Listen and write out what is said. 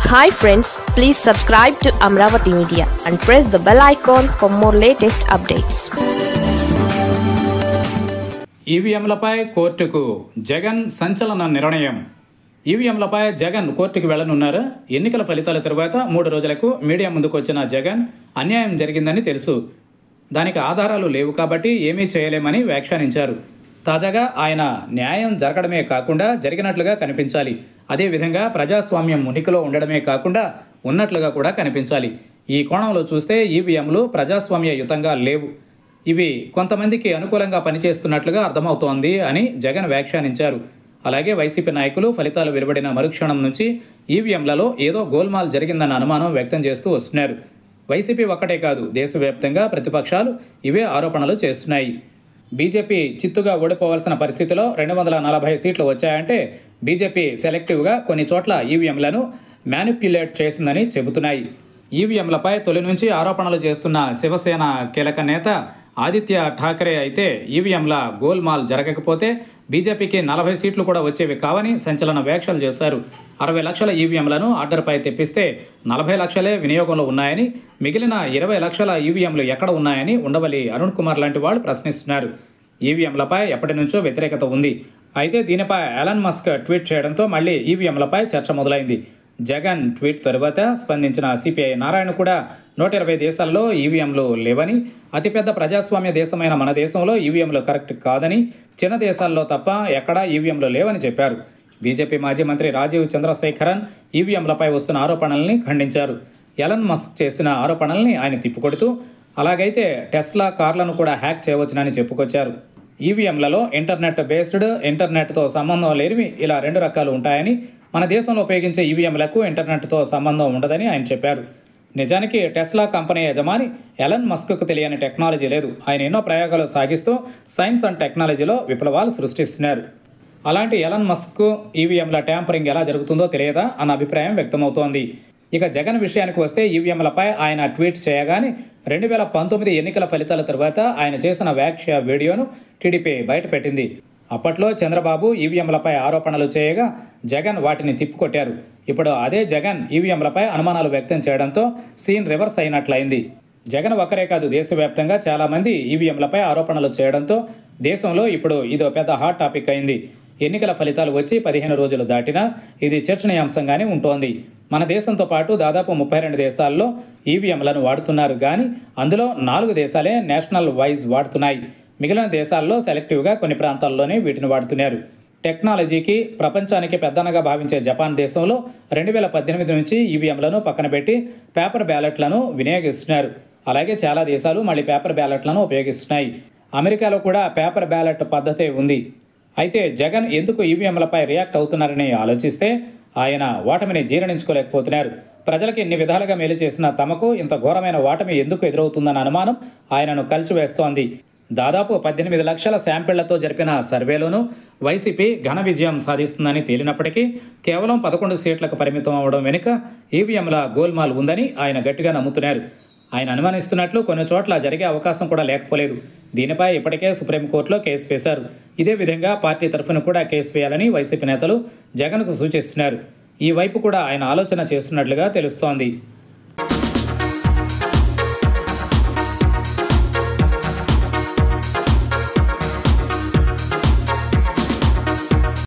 hi friends please subscribe to Amaravati media and press the bell icon for more latest updates ఈవీఎంలపై కోర్టుకు జగన్ సంచలన నిర్ణయం ఈవీఎంలపై జగన్ కోర్టుకు వెళ్లనున్నారు ఎన్నికల ఫలితాల తరువాత మూడు రోజులకు మీడియా ముందుకు వచ్చిన జగన్ అన్యాయం జరిగిందని తెలుసు దానికి ఆధారాలు లేవు కాబట్టి ఏమీ చేయలేమని వ్యాఖ్యానించారు తాజాగా ఆయన న్యాయం జరగడమే కాకుండా జరిగినట్లుగా కనిపించాలి అదేవిధంగా ప్రజాస్వామ్యం ఉనికిలో ఉండడమే కాకుండా ఉన్నట్లుగా కూడా కనిపించాలి ఈ కోణంలో చూస్తే ఈవీఎంలు ప్రజాస్వామ్యయుతంగా లేవు ఇవి కొంతమందికి అనుకూలంగా పనిచేస్తున్నట్లుగా అర్థమవుతోంది అని జగన్ వ్యాఖ్యానించారు అలాగే వైసీపీ నాయకులు ఫలితాలు వెలువడిన మరుక్షణం నుంచి ఈవీఎంలలో ఏదో గోల్మాల్ జరిగిందన్న అనుమానం వ్యక్తం చేస్తూ వస్తున్నారు వైసీపీ ఒక్కటే కాదు దేశవ్యాప్తంగా ప్రతిపక్షాలు ఇవే ఆరోపణలు చేస్తున్నాయి బీజేపీ చిత్తుగా ఓడిపోవాల్సిన పరిస్థితిలో రెండు వందల నలభై సీట్లు వచ్చాయంటే బీజేపీ సెలెక్టివ్గా కొన్ని చోట్ల ఈవీఎంలను మ్యానిప్యులేట్ చేసిందని చెబుతున్నాయి ఈవీఎంలపై తొలి నుంచి ఆరోపణలు చేస్తున్న శివసేన కీలక నేత ఆదిత్య ఠాకరే అయితే ఈవీఎంల గోల్మాల్ జరగకపోతే బీజేపీకి నలభై సీట్లు కూడా వచ్చేవి కావని సంచలన వ్యాఖ్యలు చేశారు అరవై లక్షల ఈవీఎంలను ఆర్డర్పై తెప్పిస్తే నలభై లక్షలే వినియోగంలో ఉన్నాయని మిగిలిన ఇరవై లక్షల ఈవీఎంలు ఎక్కడ ఉన్నాయని ఉండవల్లి అరుణ్ కుమార్ లాంటి వాళ్ళు ప్రశ్నిస్తున్నారు ఈవీఎంలపై ఎప్పటి నుంచో వ్యతిరేకత ఉంది అయితే దీనిపై ఎలన్ మస్క్ ట్వీట్ చేయడంతో మళ్ళీ ఈవీఎంలపై చర్చ మొదలైంది జగన్ ట్వీట్ తరువాత స్పందించిన సిపిఐ నారాయణ కూడా నూట ఇరవై దేశాల్లో ఈవీఎంలు లేవని అతిపెద్ద ప్రజాస్వామ్య దేశమైన మన దేశంలో ఈవీఎంలు కరెక్ట్ కాదని చిన్న దేశాల్లో తప్ప ఎక్కడా ఈవీఎంలు లేవని చెప్పారు బీజేపీ మాజీ మంత్రి రాజీవ్ చంద్రశేఖరన్ ఈవీఎంలపై వస్తున్న ఆరోపణల్ని ఖండించారు ఎలన్ మస్క్ చేసిన ఆరోపణల్ని ఆయన తిప్పికొడుతూ అలాగైతే టెస్లా కార్లను కూడా హ్యాక్ చేయవచ్చునని చెప్పుకొచ్చారు ఈవీఎంలలో ఇంటర్నెట్ బేస్డ్ ఇంటర్నెట్తో సంబంధం లేనివి ఇలా రెండు రకాలు ఉంటాయని మన దేశంలో ఉపయోగించే ఈవీఎంలకు ఇంటర్నెట్తో సంబంధం ఉండదని ఆయన చెప్పారు నిజానికి టెస్లా కంపెనీ యజమాని ఎలన్ మస్క్కు తెలియని టెక్నాలజీ లేదు ఆయన ఎన్నో ప్రయోగాలు సాగిస్తూ సైన్స్ అండ్ టెక్నాలజీలో విప్లవాలు సృష్టిస్తున్నారు అలాంటి ఎలన్ మస్క్ ఈవీఎంల ట్యాంపరింగ్ ఎలా జరుగుతుందో తెలియదా అన్న అభిప్రాయం వ్యక్తమవుతోంది ఇక జగన్ విషయానికి వస్తే ఈవీఎంలపై ఆయన ట్వీట్ చేయగానే రెండు వేల పంతొమ్మిది ఎన్నికల ఫలితాల తర్వాత ఆయన చేసిన వ్యాఖ్య వీడియోను టీడీపీ బయటపెట్టింది అప్పట్లో చంద్రబాబు ఈవీఎంలపై ఆరోపణలు చేయగా జగన్ వాటిని తిప్పికొట్టారు ఇప్పుడు అదే జగన్ ఈవీఎంలపై అనుమానాలు వ్యక్తం చేయడంతో సీన్ రివర్స్ అయినట్లయింది జగన్ ఒక్కరే కాదు దేశవ్యాప్తంగా చాలామంది ఈవీఎంలపై ఆరోపణలు చేయడంతో దేశంలో ఇప్పుడు ఇదో పెద్ద హాట్ టాపిక్ అయింది ఎన్నికల ఫలితాలు వచ్చి పదిహేను రోజులు దాటినా ఇది చర్చనీయాంశంగానే ఉంటోంది మన దేశంతో పాటు దాదాపు ముప్పై రెండు దేశాల్లో ఈవీఎంలను వాడుతున్నారు కానీ అందులో నాలుగు దేశాలే నేషనల్ వైజ్ వాడుతున్నాయి మిగిలిన దేశాల్లో సెలెక్టివ్గా కొన్ని ప్రాంతాల్లోనే వీటిని వాడుతున్నారు టెక్నాలజీకి ప్రపంచానికి పెద్దనగా భావించే జపాన్ దేశంలో రెండు వేల పద్దెనిమిది నుంచి ఈవీఎంలను పక్కన పెట్టి పేపర్ బ్యాలెట్లను వినియోగిస్తున్నారు అలాగే చాలా దేశాలు మళ్ళీ పేపర్ బ్యాలెట్లను ఉపయోగిస్తున్నాయి అమెరికాలో కూడా పేపర్ బ్యాలెట్ పద్ధతే ఉంది అయితే జగన్ ఎందుకు ఈవీఎంలపై రియాక్ట్ అవుతున్నారని ఆలోచిస్తే ఆయన ఓటమిని జీర్ణించుకోలేకపోతున్నారు ప్రజలకు ఎన్ని విధాలుగా మేలు చేసిన తమకు ఇంత ఘోరమైన ఓటమి ఎందుకు ఎదురవుతుందన్న అనుమానం ఆయనను కలిచివేస్తోంది దాదాపు పద్దెనిమిది లక్షల శాంపిళ్లతో జరిపిన సర్వేలోనూ వైసీపీ ఘన విజయం సాధిస్తుందని తేలినప్పటికీ కేవలం పదకొండు సీట్లకు పరిమితం అవడం వెనుక ఈవీఎంల గోల్మాల్ ఉందని ఆయన గట్టిగా నమ్ముతున్నారు ఆయన అనుమానిస్తున్నట్లు కొన్ని చోట్ల జరిగే అవకాశం కూడా లేకపోలేదు దీనిపై ఇప్పటికే సుప్రీంకోర్టులో కేసు వేశారు ఇదే విధంగా పార్టీ తరఫున కూడా కేసు వేయాలని వైసీపీ నేతలు జగన్కు సూచిస్తున్నారు ఈ వైపు కూడా ఆయన ఆలోచన చేస్తున్నట్లుగా తెలుస్తోంది